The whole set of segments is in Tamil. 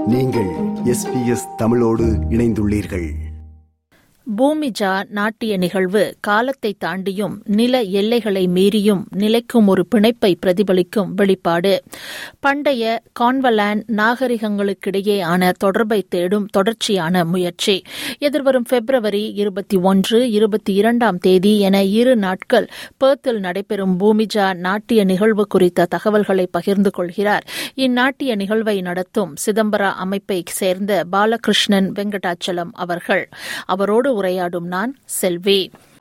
நீங்கள் எஸ்பிஎஸ் தமிழோடு இணைந்துள்ளீர்கள் பூமிஜா நாட்டிய நிகழ்வு காலத்தை தாண்டியும் நில எல்லைகளை மீறியும் நிலைக்கும் ஒரு பிணைப்பை பிரதிபலிக்கும் வெளிப்பாடு பண்டைய கான்வலாண்ட் நாகரிகங்களுக்கிடையேயான தொடர்பை தேடும் தொடர்ச்சியான முயற்சி எதிர்வரும் பிப்ரவரி இருபத்தி ஒன்று இருபத்தி இரண்டாம் தேதி என இரு நாட்கள் பேர்த்தில் நடைபெறும் பூமிஜா நாட்டிய நிகழ்வு குறித்த தகவல்களை பகிர்ந்து கொள்கிறார் இந்நாட்டிய நிகழ்வை நடத்தும் சிதம்பர அமைப்பை சேர்ந்த பாலகிருஷ்ணன் வெங்கடாச்சலம் அவர்கள் அவரோடு உரையாடும் நான் செல்வி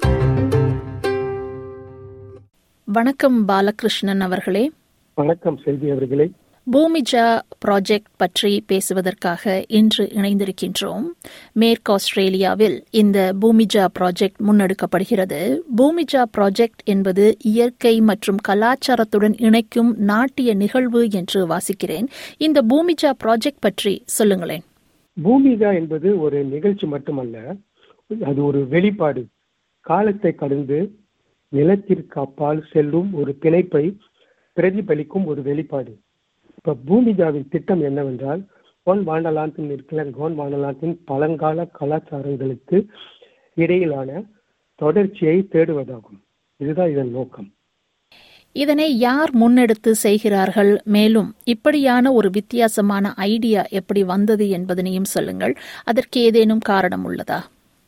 வணக்கம் பாலகிருஷ்ணன் அவர்களே வணக்கம் செல்வி அவர்களே பூமிஜா ப்ராஜெக்ட் பற்றி பேசுவதற்காக இன்று இணைந்திருக்கின்றோம் மேற்கு ஆஸ்திரேலியாவில் இந்த பூமிஜா ப்ராஜெக்ட் முன்னெடுக்கப்படுகிறது பூமிஜா ப்ராஜெக்ட் என்பது இயற்கை மற்றும் கலாச்சாரத்துடன் இணைக்கும் நாட்டிய நிகழ்வு என்று வாசிக்கிறேன் இந்த பூமிஜா ப்ராஜெக்ட் பற்றி சொல்லுங்களேன் பூமிகா என்பது ஒரு நிகழ்ச்சி மட்டுமல்ல அது ஒரு வெளிப்பாடு காலத்தை கடந்து நிலத்திற்கு அப்பால் செல்லும் ஒரு பிணைப்பை பிரதிபலிக்கும் ஒரு வெளிப்பாடு இப்ப பூமிஜாவின் திட்டம் என்னவென்றால் கோன் வாண்டலாந்தின் இருக்கிற கோன் வாண்டலாந்தின் பழங்கால கலாச்சாரங்களுக்கு இடையிலான தொடர்ச்சியை தேடுவதாகும் இதுதான் இதன் நோக்கம் இதனை யார் முன்னெடுத்து செய்கிறார்கள் மேலும் இப்படியான ஒரு வித்தியாசமான ஐடியா எப்படி வந்தது என்பதனையும் சொல்லுங்கள் அதற்கு ஏதேனும் காரணம் உள்ளதா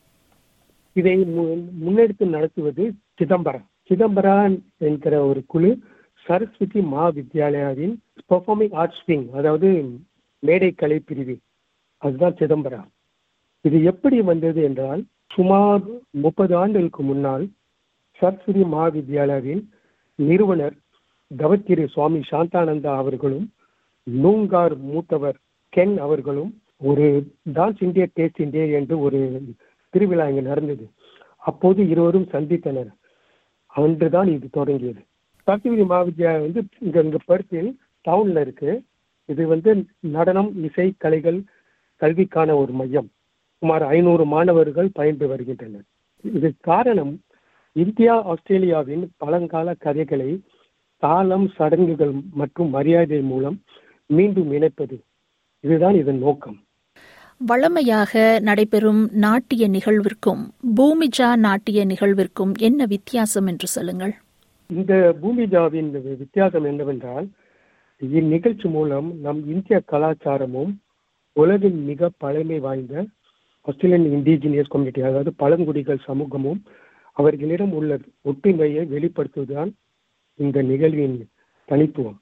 இதை முன்னெடுத்து நடத்துவது சிதம்பரம் சிதம்பரா என்கிற ஒரு குழு சரஸ்வதி மா வித்யாலயாவின் பெர்ஃபார்மிங் ஆர்ட்ஸ் விங் அதாவது மேடை கலை பிரிவு அதுதான் சிதம்பரா இது எப்படி வந்தது என்றால் சுமார் முப்பது ஆண்டுகளுக்கு முன்னால் சரஸ்வதி மா வித்யாலயாவின் நிறுவனர் கவத்திரு சுவாமி சாந்தானந்தா அவர்களும் நூங்கார் மூத்தவர் கென் அவர்களும் ஒரு டான்ஸ் இந்தியா டேஸ்ட் இந்தியா என்று ஒரு திருவிழா இங்கு நடந்தது அப்போது இருவரும் சந்தித்தனர் அன்றுதான் இது தொடங்கியது சரஸ்வதி மகாவித்யா வந்து இங்க இங்க பருத்தில் டவுன்ல இருக்கு இது வந்து நடனம் இசை கலைகள் கல்விக்கான ஒரு மையம் சுமார் ஐநூறு மாணவர்கள் பயின்று வருகின்றனர் இது காரணம் இந்தியா ஆஸ்திரேலியாவின் பழங்கால கதைகளை தாளம் சடங்குகள் மற்றும் மரியாதை மூலம் மீண்டும் இணைப்பது இதுதான் இதன் நோக்கம் வழமையாக நடைபெறும் நாட்டிய நிகழ்விற்கும் பூமிஜா நாட்டிய நிகழ்விற்கும் என்ன வித்தியாசம் என்று சொல்லுங்கள் இந்த பூமிஜாவின் வித்தியாசம் என்னவென்றால் இந்நிகழ்ச்சி மூலம் நம் இந்திய கலாச்சாரமும் உலகின் மிக பழமை வாய்ந்த ஆஸ்திரேலியன் இண்டிஜினியஸ் கம்யூனிட்டி அதாவது பழங்குடிகள் சமூகமும் அவர்களிடம் உள்ள ஒற்றுமையை வெளிப்படுத்துவதுதான் இந்த நிகழ்வின் தனித்துவம்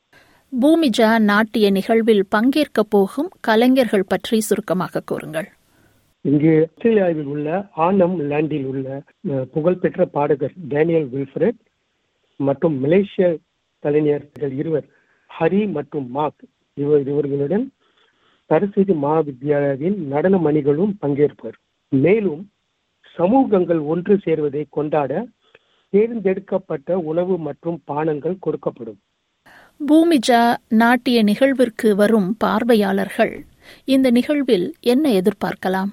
பூமிஜா நாட்டிய நிகழ்வில் பங்கேற்க போகும் கலைஞர்கள் பற்றி சுருக்கமாக கூறுங்கள் இங்கு ஆஸ்திரேலியாவில் உள்ள ஆனம் லேண்டில் உள்ள புகழ்பெற்ற பாடகர் டேனியல் வில்ஃபிரட் மற்றும் மலேசிய கலைஞர்கள் இருவர் ஹரி மற்றும் மாக் இவர் இவர்களுடன் சரஸ்வதி மகாவித்யாலயாவின் நடன மணிகளும் பங்கேற்பர் மேலும் சமூகங்கள் ஒன்று சேர்வதை கொண்டாட தேர்ந்தெடுக்கப்பட்ட உணவு மற்றும் பானங்கள் கொடுக்கப்படும் பூமிஜா நாட்டிய நிகழ்விற்கு வரும் பார்வையாளர்கள் இந்த நிகழ்வில் என்ன எதிர்பார்க்கலாம்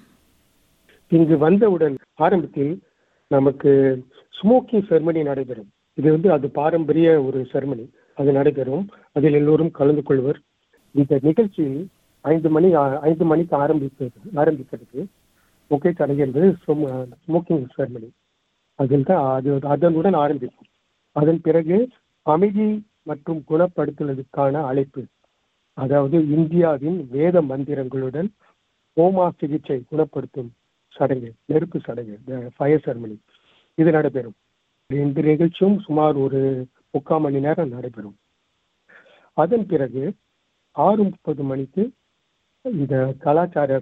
இங்கு வந்தவுடன் ஆரம்பத்தில் நமக்கு ஸ்மோக்கிங் செர்மனி நடைபெறும் இது வந்து அது பாரம்பரிய ஒரு செர்மனி அது நடைபெறும் அதில் எல்லோரும் கலந்து கொள்வர் இந்த நிகழ்ச்சியில் ஐந்து மணி ஐந்து மணிக்கு ஆரம்பிக்கிறது ஆரம்பிக்கிறது முக்கிய தடைகிறது ஸ்மோக்கிங் செர்மனி அதில் தான் அது அதனுடன் ஆரம்பிக்கும் அதன் பிறகு அமைதி மற்றும் குணப்படுத்துவதற்கான அழைப்பு அதாவது இந்தியாவின் வேத மந்திரங்களுடன் ஹோமா சிகிச்சை குணப்படுத்தும் சடங்கு நெருப்பு சடங்கு ஃபயர் செர்மனி இது நடைபெறும் இந்த நிகழ்ச்சியும் சுமார் ஒரு முக்கால் மணி நேரம் நடைபெறும் அதன் பிறகு ஆறு முப்பது மணிக்கு இந்த கலாச்சார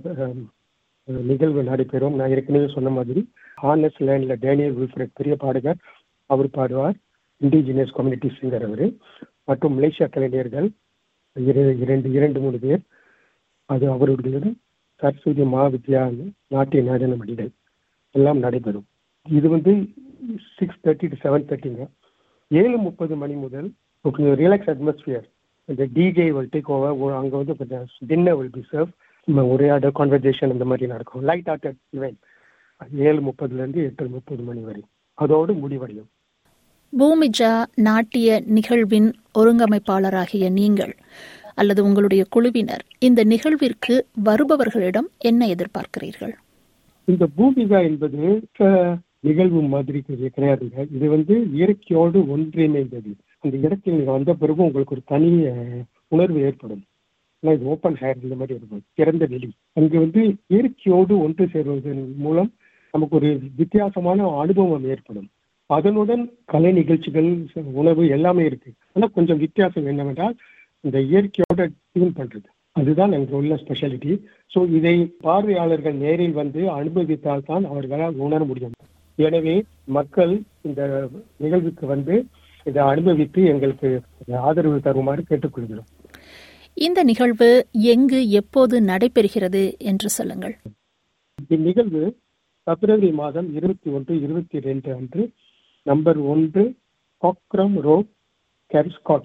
நிகழ்வு நடைபெறும் நான் ஏற்கனவே சொன்ன மாதிரி ஹார்னஸ் லேண்ட்ல டேனியல் வில்ஃபிரட் பெரிய பாடகர் அவர் பாடுவார் இண்டிஜினியஸ் கம்யூனிட்டி சிங்கர் அவர் மற்றும் மலேசியா கலைஞர்கள் இரண்டு இரண்டு மூணு பேர் அது அவர்களுடன் சரஸ்வதி மகாவித்யா நாட்டிய நடன மடிகள் எல்லாம் நடைபெறும் இது வந்து சிக்ஸ் தேர்ட்டி டு செவன் தேர்ட்டிங்க ஏழு முப்பது மணி முதல் கொஞ்சம் ரிலாக்ஸ் அட்மாஸ்பியர் இந்த டிஜே வில் டேக் ஓவர் அங்கே வந்து கொஞ்சம் டின்னர் வில் பி சர்வ் உரையாட கான்வர்சேஷன் இந்த மாதிரி நடக்கும் லைட் ஆர்டட் இவெண்ட் ஏழு முப்பதுலேருந்து எட்டு முப்பது மணி வரை அதோடு முடிவடையும் பூமிஜா நாட்டிய நிகழ்வின் ஒருங்கமைப்பாளராகிய நீங்கள் அல்லது உங்களுடைய குழுவினர் இந்த நிகழ்விற்கு வருபவர்களிடம் என்ன எதிர்பார்க்கிறீர்கள் இந்த பூமிகா என்பது அஹ், நிகழ்வு மாதிரி கிடை- கிடையாதுங்க இது வந்து இயற்கையோடு ஒன்றிணைந்தது அந்த இடத்தில் நீங்க வந்த பிறகு உங்களுக்கு ஒரு தனி அஹ், உணர்வு ஏற்படும் ஆனா இது ஓப்பன் ஹேர் இந்த மாதிரி இருக்கும் திறந்த வெளி அங்கு வந்து இயற்கையோடு ஒன்று சேருவதன் மூலம் நமக்கு ஒரு வித்தியாசமான அனுபவம் ஏற்படும் அதனுடன் கலை நிகழ்ச்சிகள் உணவு எல்லாமே இருக்கு ஆனா கொஞ்சம் வித்தியாசம் என்னவென்றால் இந்த இயற்கையோட டியூன் பண்றது அதுதான் அங்கே உள்ள ஸ்பெஷாலிட்டி ஸோ இதை பார்வையாளர்கள் நேரில் வந்து அனுபவித்தால் தான் அவர்களால் உணர முடியும் எனவே மக்கள் இந்த நிகழ்வுக்கு வந்து இதை அனுபவித்து எங்களுக்கு ஆதரவு தருமாறு கேட்டுக்கொள்கிறோம் இந்த நிகழ்வு எங்கு எப்போது நடைபெறுகிறது என்று சொல்லுங்கள் இந்நிகழ்வு பிப்ரவரி மாதம் இருபத்தி ஒன்று இருபத்தி ரெண்டு அன்று நம்பர் ஒன்று காக்ரம் ரோட் கெர்ஸ்காட்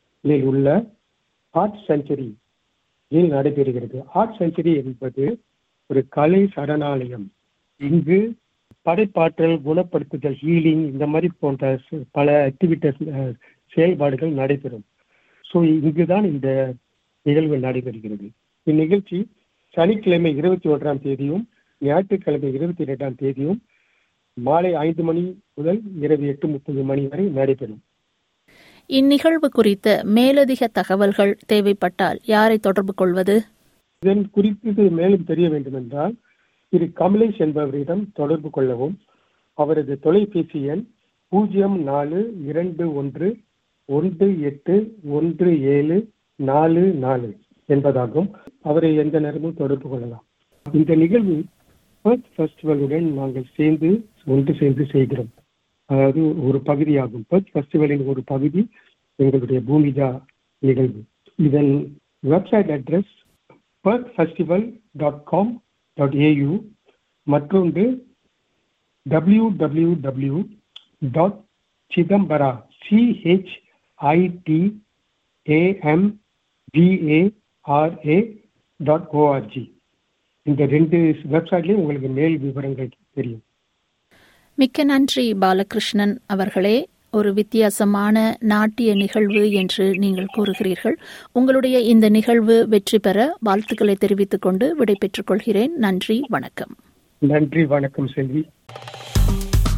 உள்ள ஆர்ட் செஞ்சுரி இல் நடைபெறுகிறது ஆர்ட் செஞ்சுரி என்பது ஒரு கலை சரணாலயம் இங்கு படைப்பாற்றல் குணப்படுத்துதல் ஹீலிங் இந்த மாதிரி போன்ற ச- பல ஆக்டிவிட்டிஸ் செயல்பாடுகள் நடைபெறும் ஸோ இங்குதான் இந்த நிகழ்வு நடைபெறுகிறது இந்நிகழ்ச்சி சனிக்கிழமை இருபத்தி ஒன்றாம் தேதியும் ஞாயிற்றுக்கிழமை இருபத்தி இரண்டாம் தேதியும் மாலை ஐந்து மணி முதல் இரவு எட்டு முப்பது மணி வரை நடைபெறும் இந்நிகழ்வு குறித்த மேலதிக தகவல்கள் தேவைப்பட்டால் யாரை தொடர்பு கொள்வது இதன் குறித்து மேலும் தெரிய வேண்டும் என்றால் திரு கமலேஷ் என்பவரிடம் தொடர்பு கொள்ளவும் அவரது தொலைபேசி எண் பூஜ்ஜியம் நாலு இரண்டு ஒன்று ஒன்று எட்டு ஒன்று ஏழு நாலு நாலு என்பதாகும் அவரை எந்த நேரமும் தொடர்பு கொள்ளலாம் இந்த நிகழ்வு பர்த் ஃபெஸ்டிவலுடன் நாங்கள் சேர்ந்து ஒன்று சேர்ந்து செய்கிறோம் அதாவது ஒரு பகுதியாகும் பர்த் ஃபெஸ்டிவலின் ஒரு பகுதி எங்களுடைய பூமிஜா நிகழ்வு இதன் website address birth festival dot com dot A U மற்றொன்று W W W dot Chidambara C H I D A M B A R A dot O R G இந்த ரெண்டு வெப்சைட்லேயும் உங்களுக்கு மேல் விவரங்கள் தெரியும் மிக்க நன்றி பாலகிருஷ்ணன் அவர்களே ஒரு வித்தியாசமான நாட்டிய நிகழ்வு என்று நீங்கள் கூறுகிறீர்கள் உங்களுடைய இந்த நிகழ்வு வெற்றி பெற வாழ்த்துக்களை தெரிவித்துக் கொண்டு விடைபெற்றுக் கொள்கிறேன் நன்றி வணக்கம் நன்றி வணக்கம் செல்வி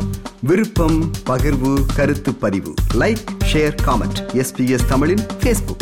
விருப்பம் பகிர்வு கருத்து பதிவு லைக் ஷேர் காமெண்ட் எஸ்பிஎஸ் தமிழின் ஃபேஸ்புக்